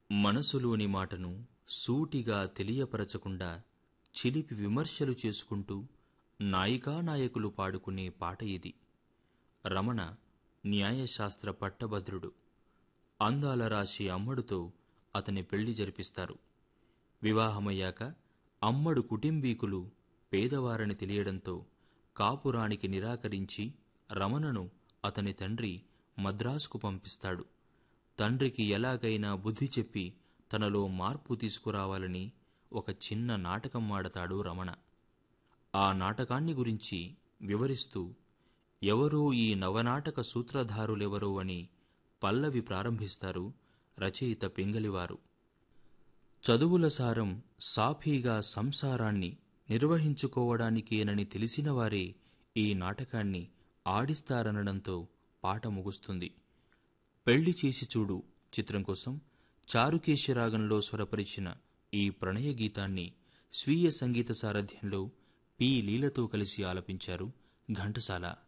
మనసులోని మాటను సూటిగా తెలియపరచకుండా చిలిపి విమర్శలు చేసుకుంటూ నాయికా నాయకులు పాడుకునే పాట ఇది రమణ న్యాయశాస్త్ర పట్టభద్రుడు అందాల రాశి అమ్మడుతో అతని పెళ్లి జరిపిస్తారు వివాహమయ్యాక అమ్మడు కుటుంబీకులు పేదవారని తెలియడంతో కాపురానికి నిరాకరించి రమణను అతని తండ్రి మద్రాసుకు పంపిస్తాడు తండ్రికి ఎలాగైనా బుద్ధి చెప్పి తనలో మార్పు తీసుకురావాలని ఒక చిన్న నాటకం ఆడతాడు రమణ ఆ నాటకాన్ని గురించి వివరిస్తూ ఎవరో ఈ నవనాటక సూత్రధారులెవరో అని పల్లవి ప్రారంభిస్తారు రచయిత పింగలివారు చదువుల సారం సాఫీగా సంసారాన్ని నిర్వహించుకోవడానికేనని తెలిసిన వారే ఈ నాటకాన్ని ఆడిస్తారనడంతో పాట ముగుస్తుంది పెళ్లి చేసి చూడు చిత్రం కోసం చారుకేశ రాగంలో స్వరపరిచిన ఈ ప్రణయ గీతాన్ని స్వీయ సంగీత సారథ్యంలో పి లీలతో కలిసి ఆలపించారు ఘంటసాల